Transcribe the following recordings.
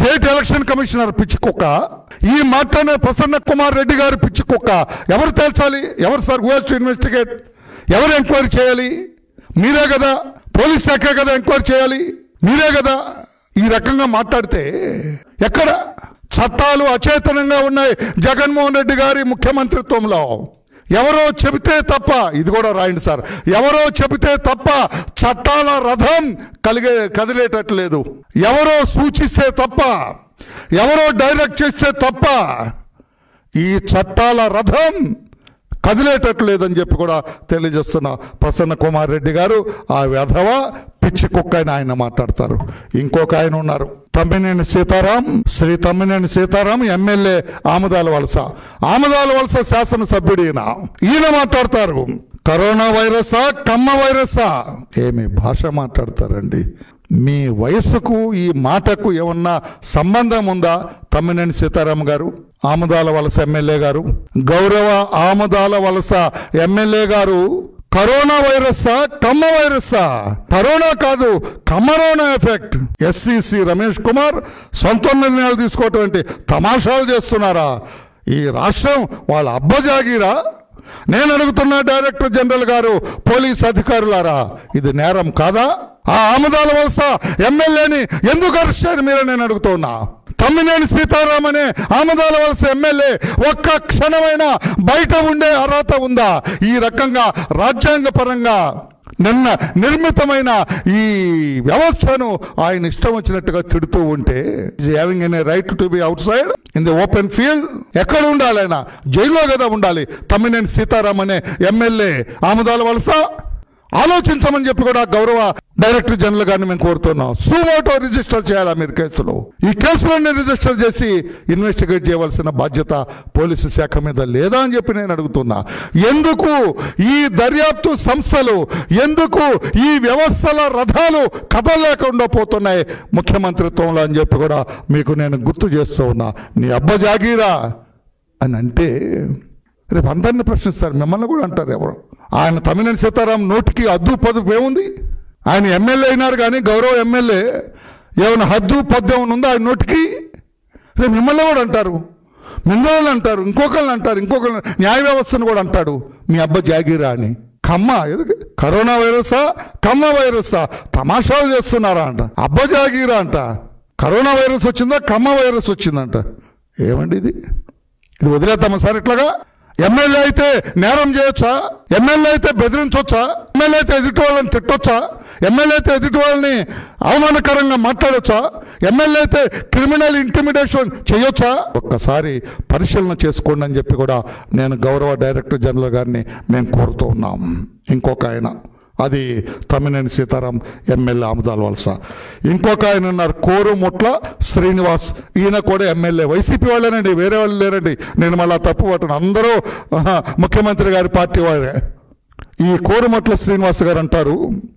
State election commissioner పిచ్చి కుక్క ఈ మాట్లాడే ప్రసన్న కుమార్ రెడ్డి గారు పిచ్చి కుక్క ఎవరు తేల్చాలి ఎవరు సార్ హూ టు ఇన్వెస్టిగేట్ ఎవరు ఎంక్వైరీ చేయాలి మీరే కదా పోలీస్ శాఖే కదా ఎంక్వైరీ చేయాలి మీరే కదా ఈ రకంగా మాట్లాడితే ఎక్కడ చట్టాలు అచేతనంగా ఉన్నాయి జగన్మోహన్ రెడ్డి గారి ముఖ్యమంత్రిత్వంలో ఎవరో చెబితే తప్ప ఇది కూడా రాయండి సార్ ఎవరో చెబితే తప్ప చట్టాల రథం కలిగే కదిలేటట్లేదు ఎవరో సూచిస్తే తప్ప ఎవరో డైరెక్ట్ చేస్తే తప్ప ఈ చట్టాల రథం కదిలేటట్లేదని చెప్పి కూడా తెలియజేస్తున్న ప్రసన్న కుమార్ రెడ్డి గారు ఆ వెధవ పిచ్చి కుక్క అని ఆయన మాట్లాడతారు ఇంకొక ఆయన ఉన్నారు తమ్మినేని సీతారాం శ్రీ తమ్మినేని సీతారాం ఎమ్మెల్యే ఆమదాల వలస ఆమదాల వలస శాసనసభ్యుడు ఈయన ఈయన మాట్లాడతారు కరోనా వైరసా కమ్మ వైరసా ఏమి భాష మాట్లాడతారండి మీ వయస్సుకు ఈ మాటకు ఏమన్నా సంబంధం ఉందా తమ్మినేని సీతారాం గారు ఆమదాల వలస ఎమ్మెల్యే గారు గౌరవ ఆమదాల వలస ఎమ్మెల్యే గారు కరోనా వైరస్సా కమ్మ వైరస్సా కరోనా కాదు కమరోనా ఎఫెక్ట్ ఎస్సిసి రమేష్ కుమార్ సొంత నిర్ణయాలు తీసుకోవటువంటి తమాషాలు చేస్తున్నారా ఈ రాష్ట్రం వాళ్ళ అబ్బజాగిరా నేను అడుగుతున్నా డైరెక్టర్ జనరల్ గారు పోలీస్ అధికారులారా ఇది నేరం కాదా ఆ ఆమదాల వలస ఎమ్మెల్యేని ఎందుకు అరెస్ట్ చేయరు మీరే నేను అడుగుతున్నా తమ్మినేని సీతారాం అనే ఆమదాల వలస ఎమ్మెల్యే ఒక్క క్షణమైన బయట ఉండే అర్హత ఉందా ఈ రకంగా రాజ్యాంగ పరంగా నిన్న నిర్మితమైన ఈ వ్యవస్థను ఆయన ఇష్టం వచ్చినట్టుగా తిడుతూ ఉంటే having an right to be outside in the open field ఎక్కడ ఉండాలి ఆయన జైల్లో కదా ఉండాలి తమ్మినేని సీతారాం అనే ఎమ్మెల్యే ఆముదాల వలస ఆలోచించమని చెప్పి కూడా గౌరవ డైరెక్టర్ జనరల్ గారిని మేము కోరుతున్నాం సుమోటో రిజిస్టర్ చేయాలా మీరు కేసులో ఈ కేసులన్నీ రిజిస్టర్ చేసి ఇన్వెస్టిగేట్ చేయవలసిన బాధ్యత పోలీసు శాఖ మీద లేదా అని చెప్పి నేను అడుగుతున్నా ఎందుకు ఈ దర్యాప్తు సంస్థలు ఎందుకు ఈ వ్యవస్థల రథాలు కదలేకుండా పోతున్నాయి ముఖ్యమంత్రిత్వంలో అని చెప్పి కూడా మీకు నేను గుర్తు చేస్తూ ఉన్నా నీ అబ్బ జాగీరా అని అంటే రేపు అందరిని ప్రశ్నిస్తారు మిమ్మల్ని కూడా అంటారు ఎవరు ఆయన తమ్మినేని సీతారాం నోటికి అద్దు పదుపు ఏముంది ఆయన ఎమ్మెల్యే అయినారు కానీ గౌరవ ఎమ్మెల్యే ఏమైనా హద్దు పద్దు ఏమైనా ఉందో ఆయన నోటికి రేపు మిమ్మల్ని కూడా అంటారు మిందోళ్ళు అంటారు ఇంకొకళ్ళని అంటారు ఇంకొకళ్ళు న్యాయ వ్యవస్థను కూడా అంటాడు మీ అబ్బ జాగీరా అని కమ్మ ఎందుకు కరోనా వైరసా కమ్మ వైరసా తమాషాలు చేస్తున్నారా అంట అబ్బ జాగీరా అంట కరోనా వైరస్ వచ్చిందా కమ్మ వైరస్ వచ్చిందంట ఏమండి ఇది ఇది వదిలేద్దామా సార్ ఇట్లాగా ఎమ్మెల్యే అయితే నేరం చేయొచ్చా ఎమ్మెల్యే అయితే బెదిరించవచ్చా ఎమ్మెల్యే అయితే ఎదుటి వాళ్ళని తిట్టొచ్చా ఎమ్మెల్యే అయితే ఎదుటి వాళ్ళని అవమానకరంగా మాట్లాడొచ్చా ఎమ్మెల్యే అయితే క్రిమినల్ ఇంటిమిడేషన్ చేయొచ్చా ఒక్కసారి పరిశీలన చేసుకోండి అని చెప్పి కూడా నేను గౌరవ డైరెక్టర్ జనరల్ గారిని మేము కోరుతూ ఉన్నాం ఇంకొక ఆయన అది తమ్మినేని సీతారాం ఎమ్మెల్యే ఆముదాల వలస ఇంకొక ఆయన ఉన్నారు కోరుముట్ల శ్రీనివాస్ ఈయన కూడా ఎమ్మెల్యే వైసీపీ వాళ్ళేనండి వేరే వాళ్ళు లేరండి నేను మళ్ళీ తప్పు పట్టను అందరూ ఆహా, ముఖ్యమంత్రి గారి పార్టీ వారే ఈ కోరుముట్ల శ్రీనివాస్ గారు అంటారు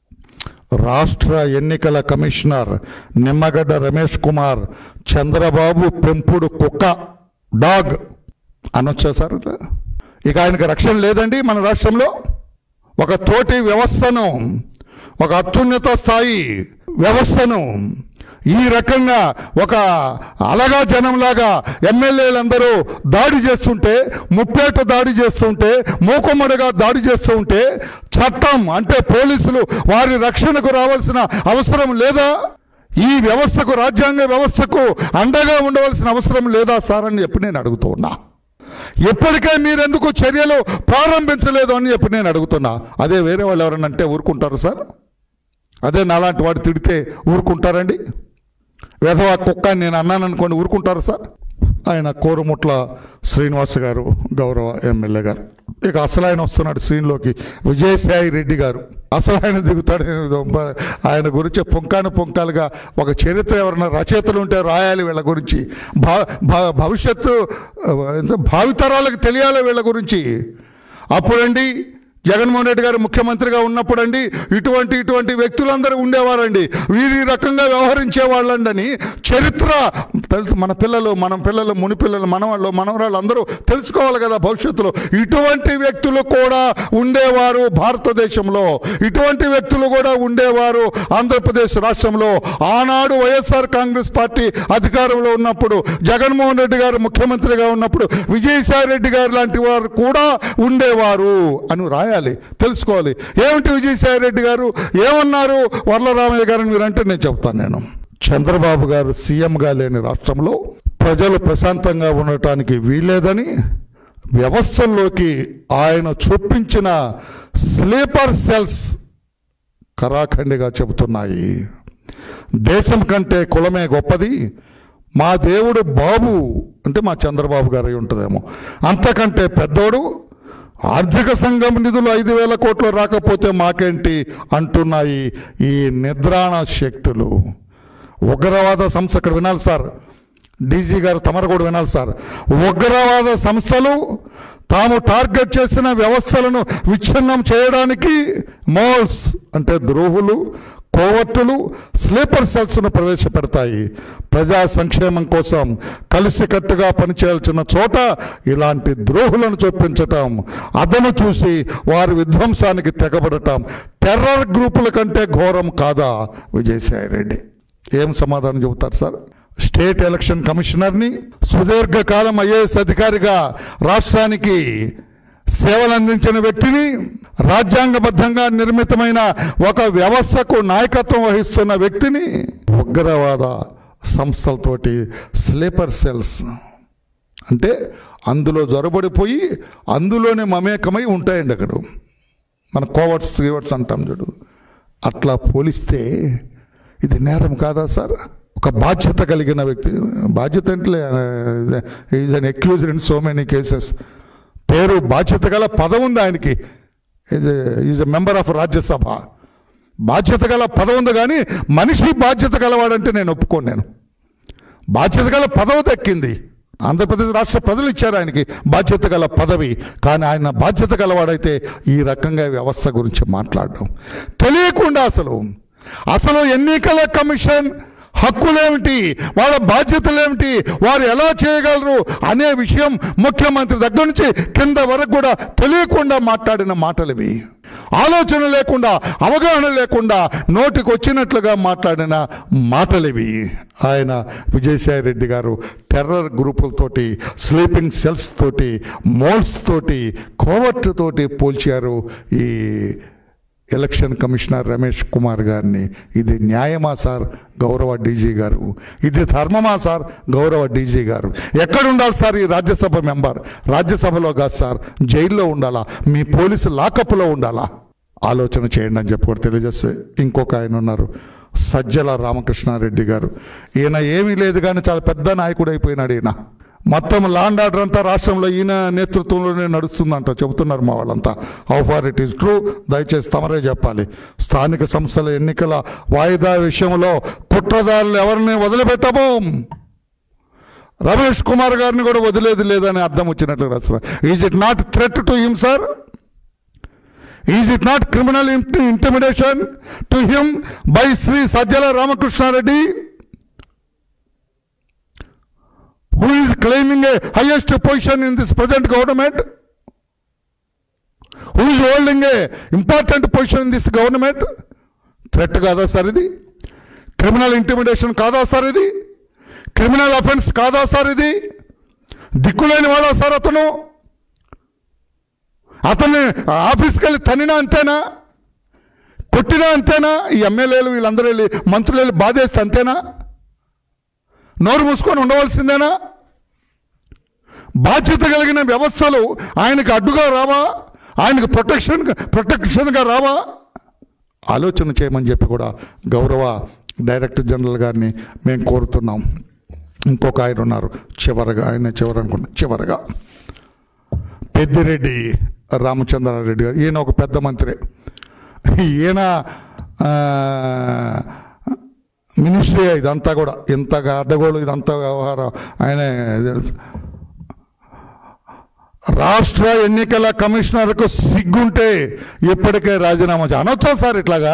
రాష్ట్ర ఎన్నికల కమిషనర్ నిమ్మగడ్డ రమేష్ కుమార్ చంద్రబాబు పెంపుడు కుక్క డాగ్ అనొచ్చా సార్ ఇట్లా? ఇక ఆయనకు రక్షణ లేదండి మన రాష్ట్రంలో ఒక తోటి వ్యవస్థను ఒక అత్యున్నత స్థాయి వ్యవస్థను ఈ రకంగా ఒక అలగా జనంలాగా ఎమ్మెల్యేలందరూ దాడి చేస్తుంటే ముప్పేట దాడి చేస్తుంటే మూకుమ్మడిగా దాడి చేస్తూ ఉంటే చట్టం అంటే పోలీసులు వారి రక్షణకు రావాల్సిన అవసరం లేదా ఈ వ్యవస్థకు రాజ్యాంగ వ్యవస్థకు అండగా ఉండవలసిన అవసరం లేదా సార్ అని చెప్పి నేను అడుగుతూ ఉన్నా ఎప్పటికే మీరెందుకు చర్యలు ప్రారంభించలేదు అని చెప్పి నేను అడుగుతున్నా అదే వేరే వాళ్ళు ఎవరన్నా అంటే ఊరుకుంటారు సార్ అదే నాలాంటి వాడు తిడితే ఊరుకుంటారండి వేధవా కుక్క అని నేను అన్నాను అనుకోండి ఊరుకుంటారు సార్ ఆయన కోరుముట్ల శ్రీనివాస్ గారు గౌరవ ఎమ్మెల్యే గారు ఇక అసలు ఆయన వస్తున్నాడు సీన్లోకి విజయసాయి రెడ్డి గారు అసలు ఆయన దిగుతాడు ఆయన గురించి పుంకాను పుంకాలుగా ఒక చరిత్ర ఎవరైనా రచయితలు ఉంటే రాయాలి వీళ్ళ గురించి భా భా- భవిష్యత్తు ఆ, ఎంత భావితరాలకు తెలియాలి వీళ్ళ గురించి అప్పుడండి జగన్మోహన్ రెడ్డి గారు ముఖ్యమంత్రిగా ఉన్నప్పుడు అండి ఇటువంటి ఇటువంటి వ్యక్తులందరూ ఉండేవారండి వీరు ఈ రకంగా వ్యవహరించే వాళ్ళండి చరిత్ర తెలుసు మన పిల్లలు మన పిల్లలు ముని పిల్లలు మనవాళ్ళు మనవరాళ్ళు అందరూ తెలుసుకోవాలి కదా భవిష్యత్తులో ఇటువంటి వ్యక్తులు కూడా ఉండేవారు భారతదేశంలో ఇటువంటి వ్యక్తులు కూడా ఉండేవారు ఆంధ్రప్రదేశ్ రాష్ట్రంలో ఆనాడు వైఎస్ఆర్ కాంగ్రెస్ పార్టీ అధికారంలో ఉన్నప్పుడు జగన్మోహన్ రెడ్డి గారు ముఖ్యమంత్రిగా ఉన్నప్పుడు విజయసాయి రెడ్డి గారు లాంటి వారు కూడా ఉండేవారు అని రాయాలి తెలుసుకోవాలి ఏమిటి విజయసాయి రెడ్డి గారు ఏమన్నారు వరలరామయ్య గారిని మీరంటే నేను చెప్తాను నేను చంద్రబాబు గారు సీఎంగా లేని రాష్ట్రంలో ప్రజలు ప్రశాంతంగా ఉండటానికి వీల్లేదని వ్యవస్థల్లోకి ఆయన చూపించిన స్లీపర్ సెల్స్ కరాఖండిగా చెబుతున్నాయి దేశం కంటే కులమే గొప్పది మా దేవుడు బాబు అంటే మా చంద్రబాబు గారు అయి ఉంటుందేమో అంతకంటే పెద్దోడు ఆర్థిక సంఘం నిధులు ఐదు వేల కోట్లు రాకపోతే మాకేంటి అంటున్నాయి ఈ నిద్రాణ శక్తులు ఉగ్రవాద సంస్థ ఇక్కడ వినాలి సార్ డీజీ గారు తమరు కూడా వినాలి సార్ ఉగ్రవాద సంస్థలు తాము టార్గెట్ చేసిన వ్యవస్థలను విచ్ఛిన్నం చేయడానికి మోల్స్ అంటే ద్రోహులు కోవట్టులు స్లీపర్ సెల్స్ను ప్రవేశపెడతాయి ప్రజా సంక్షేమం కోసం కలిసికట్టుగా పనిచేయాల్సిన చోట ఇలాంటి ద్రోహులను చొప్పించటం అదను చూసి వారి విధ్వంసానికి తెగబడటం టెర్రర్ గ్రూపుల కంటే ఘోరం కాదా విజయసాయి రెడ్డి ఏం సమాధానం చెబుతారు సార్ స్టేట్ ఎలక్షన్ కమిషనర్ని సుదీర్ఘకాలం ఐఏఎస్ అధికారిగా రాష్ట్రానికి సేవలు అందించిన వ్యక్తిని రాజ్యాంగబద్ధంగా నిర్మితమైన ఒక వ్యవస్థకు నాయకత్వం వహిస్తున్న వ్యక్తిని ఉగ్రవాద సంస్థలతోటి స్లీపర్ సెల్స్ అంటే అందులో జొరబడిపోయి అందులోనే మమేకమై ఉంటాయండి అక్కడ మన కోవర్ట్స్ గివర్ట్స్ అంటాం చూడు అట్లా పోలిస్తే ఇది నేరం కాదా సార్ ఒక బాధ్యత కలిగిన వ్యక్తి బాధ్యత అంటే is an accused in so many cases పేరు బాధ్యత గల పదం ఉంది ఆయనకి is a member of Rajya Sabha బాధ్యత గల పదం ఉంది కానీ మనిషి బాధ్యత గలవాడంటే నేను ఒప్పుకోను నేను బాధ్యత గల పదవి దక్కింది ఆంధ్రప్రదేశ్ రాష్ట్ర ప్రజలు ఇచ్చారు ఆయనకి బాధ్యత గల పదవి కానీ ఆయన బాధ్యత గలవాడైతే ఈ రకంగా వ్యవస్థ గురించి మాట్లాడడం తెలియకుండా అసలు అసలు ఎన్నికల కమిషన్ హక్కులేమిటి వాళ్ళ బాధ్యతలేమిటి వారు ఎలా చేయగలరు అనే విషయం ముఖ్యమంత్రి దగ్గర నుంచి కింద వరకు కూడా తెలియకుండా మాట్లాడిన మాటలు ఇవి ఆలోచన లేకుండా అవగాహన లేకుండా నోటికి వచ్చినట్లుగా మాట్లాడిన మాటలు ఇవి ఆయన విజయసాయి రెడ్డి గారు టెర్రర్ గ్రూపులతోటి స్లీపింగ్ సెల్స్ తోటి మోల్స్ తోటి కోవర్ట్ తోటి పోల్చారు ఈ ఎలక్షన్ కమిషనర్ రమేష్ కుమార్ గారిని ఇది న్యాయమా సార్ గౌరవ డీజీ గారు ఇది ధర్మమా సార్ గౌరవ డీజీ గారు ఎక్కడ ఉండాలి సార్ ఈ రాజ్యసభ మెంబర్ రాజ్యసభలో కాదు సార్ జైల్లో ఉండాలా మీ పోలీసు లాకప్లో ఉండాలా ఆలోచన చేయండి అని చెప్పి కూడా తెలియజేస్తే ఇంకొక ఆయన ఉన్నారు సజ్జల రామకృష్ణారెడ్డి గారు ఈయన ఏమీ లేదు కానీ చాలా పెద్ద నాయకుడు అయిపోయినాడు ఈయన మొత్తం లాండ్ ఆర్డర్ అంతా రాష్ట్రంలో ఈయన నేతృత్వంలోనే నడుస్తుందంట చెబుతున్నారు మా వాళ్ళంతా how far it is true దయచేసి తమరే చెప్పాలి స్థానిక సంస్థల ఎన్నికల వాయిదా విషయంలో కుట్రదారులు ఎవరిని వదిలిపెట్టము రమేష్ కుమార్ గారిని కూడా వదిలేది లేదని అర్థం వచ్చినట్లు రాస్తారు is it not threat to him sir is it not criminal intimidation to him by Shri Sajjala Ramakrishna Reddy who is claiming a highest position in this present government who is holding a important position in this government threat కాదా sir ఇది criminal intimidation కాదా sir ఇది criminal offence కాదా sir ఇది దిక్కులేని వాడా sir అతను అతన్ని ఆఫీస్కి వెళ్ళి తనినా అంతేనా కొట్టినా అంతేనా ఈ ఎమ్మెల్యేలు వీళ్ళందరూ వెళ్ళి మంత్రులు వెళ్ళి బాధేస్తే అంతేనా నోరు మూసుకొని ఉండవలసిందేనా బాధ్యత కలిగిన వ్యవస్థలు ఆయనకు అడ్డుగా రావా ఆయనకు ప్రొటెక్షన్ ప్రొటెక్షన్గా రావా ఆలోచన చేయమని చెప్పి కూడా గౌరవ డైరెక్టర్ జనరల్ గారిని మేము కోరుతున్నాం ఇంకొక ఆయన ఉన్నారు చివరగా ఆయన చివరి అనుకున్నా చివరగా పెద్దిరెడ్డి రామచంద్రారెడ్డి గారు ఈయన ఒక పెద్ద మంత్రి ఈయన ఆ, మినిస్ట్రీ ఇదంతా కూడా ఇంతగా అడ్డగోలు ఇదంతా వ్యవహారం ఆయన రాష్ట్ర ఎన్నికల కమిషనర్కు సిగ్గుంటే ఇప్పటికే రాజీనామా చే- అనొచ్చా సార్ ఇట్లాగా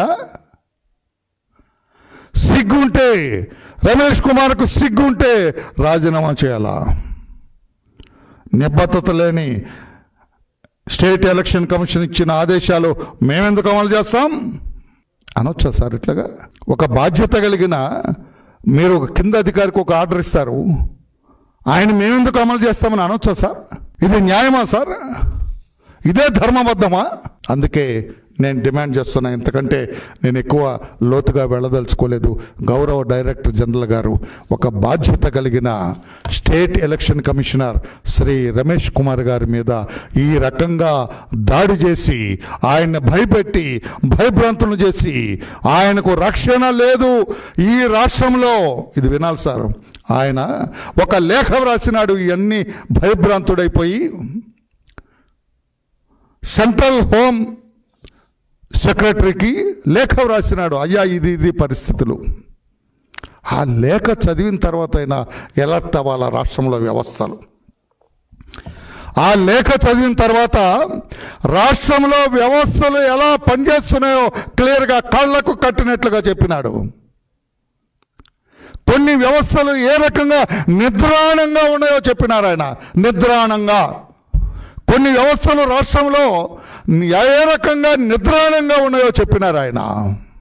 సిగ్గుంటే రమేష్ కుమార్కు సిగ్గుంటే రాజీనామా చేయాలా నిబద్ధత లేని స్టేట్ ఎలక్షన్ కమిషన్ ఇచ్చిన ఆదేశాలు మేమెందుకు అమలు చేస్తాం అనొచ్చా సార్ ఇట్లాగా ఒక బాధ్యత కలిగిన మీరు ఒక కింద అధికారికి ఒక ఆర్డర్ ఇస్తారు ఆయన మేమెందుకు అమలు చేస్తామని అనొచ్చా సార్ ఇది న్యాయమా సార్ ఇదే ధర్మబద్ధమా అందుకే నేను డిమాండ్ చేస్తున్నా ఇంతకంటే నేను ఎక్కువ లోతుగా వెళ్ళదలుచుకోలేదు గౌరవ డైరెక్టర్ జనరల్ గారు ఒక బాధ్యత కలిగిన state election commissioner Shri Ramesh Kumar గారి మీద ఈ రకంగా దాడి చేసి ఆయన్ని భయపెట్టి భయభ్రాంతులు చేసి ఆయనకు రక్షణ లేదు ఈ రాష్ట్రంలో ఇది వినాలి సార్ ఆయన ఒక లేఖ వ్రాసినాడు ఇవన్నీ భయభ్రాంతుడైపోయి సెంట్రల్ హోమ్ సెక్రటరీకి లేఖ వ్రాసినాడు అయ్యా ఇది ఇది పరిస్థితులు ఆ లేఖ చదివిన తర్వాత అయినా ఎలర్ట్ అవ్వాలా రాష్ట్రంలో వ్యవస్థలు ఆ లేఖ చదివిన తర్వాత రాష్ట్రంలో వ్యవస్థలు ఎలా పనిచేస్తున్నాయో క్లియర్గా కళ్ళకు కట్టినట్లుగా చెప్పినాడు కొన్ని వ్యవస్థలు ఏ రకంగా నిద్రాణంగా ఉన్నాయో చెప్పినారు ఆయన నిద్రాణంగా కొన్ని వ్యవస్థలు రాష్ట్రంలో ఏ రకంగా నిద్రాణంగా ఉన్నాయో చెప్పినారు ఆయన